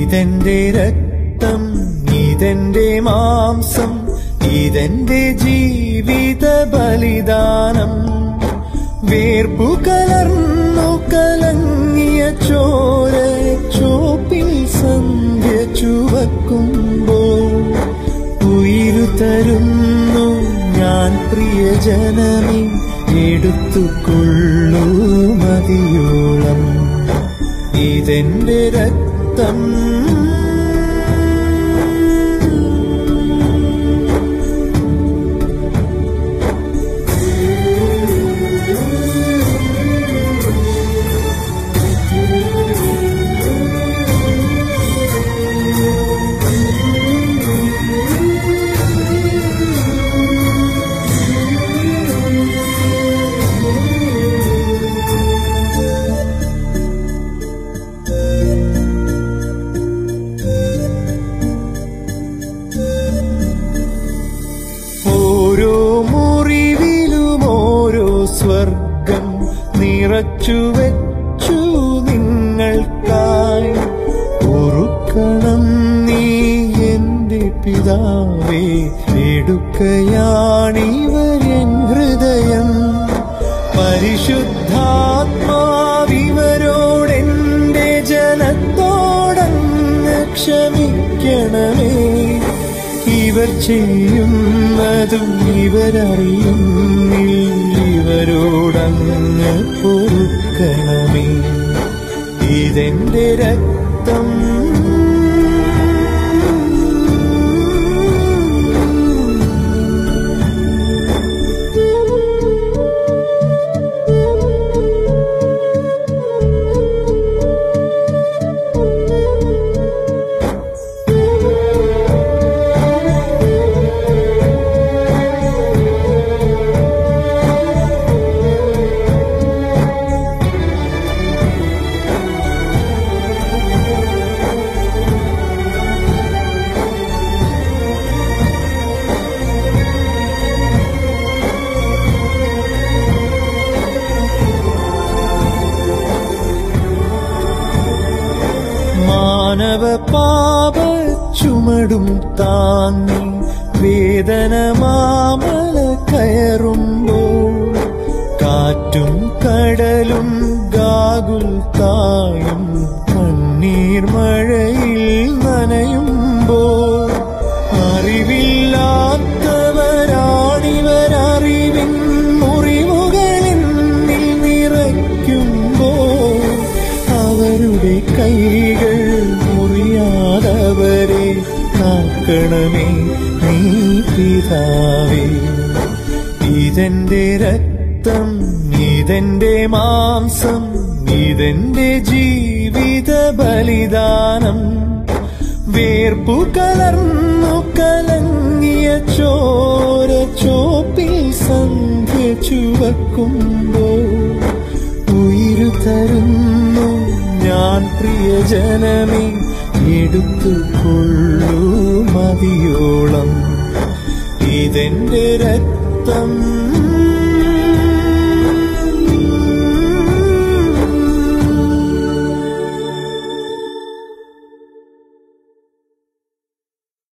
ഇതെന്റെ രക്തം ഇതെന്റെ മാംസം ഇതെന്റെ ജീവിത ബലിദാനം വേർപ്പു കലർന്നു കലങ്ങിയ ചോര ചോപ്പിൽ സന്ധ്യ ചുവക്കുമ്പോൾ ഉയിരു തരുന്നു ഞാൻ പ്രിയജനമേ എടുത്തുകൊള്ളൂ മതിയോളം ഇതെന്റെ രക്തം ഓരോ മുറിവിലും ഓരോ സ്വർഗം നിറച്ചു വെച്ചു നിങ്ങൾക്കായി ഓർക്കണം നീ എന്റെ പിതാവേ എടുക്കയാണിവരൻ ഹൃദയം പരിശുദ്ധാത്മാവിവരോടെന്റെ ജനത്തോടങ്ങ് ക്ഷമിക്കണമേ ഇവർ ചെയ്യുന്നതും ഇവരറിയുന്നില്ല ഇവരോടങ്ങ് പൊറുക്കണമേ ഇതെന്റെ രക്തം മാനവ പാപ ചുമടും താങ്ങി വേദന മാമല കയറുമ്പോൾ കാറ്റും കടലും ഗാകുൽ തായും കണ്ണീർ മഴയിൽ നനയുമ്പോൾ അറിവില്ലാത്തവരാണിവരറിവിൻ മുറിവുകളിൽ നിറയ്ക്കുമ്പോൾ അവരുടെ കൈകൾ മുറിയാതവരെ കാക്കണമേ നീ പിതാവേ ഇതെന്റെ രക്തം ഇതെന്റെ മാംസം ഇതെന്റെ ജീവിത ബലിദാനം വേർപ്പു കലർന്നു കലങ്ങിയ ചോര ചോപ്പിൽ സന്ധ്യ ചുവക്കുമ്പോൾ ഉയിരു തരുന്നു ഞാൻ പ്രിയജനമേ എടുത്തുകൊള്ളൂ മതിയോളം ഇതെന്റെ രക്തം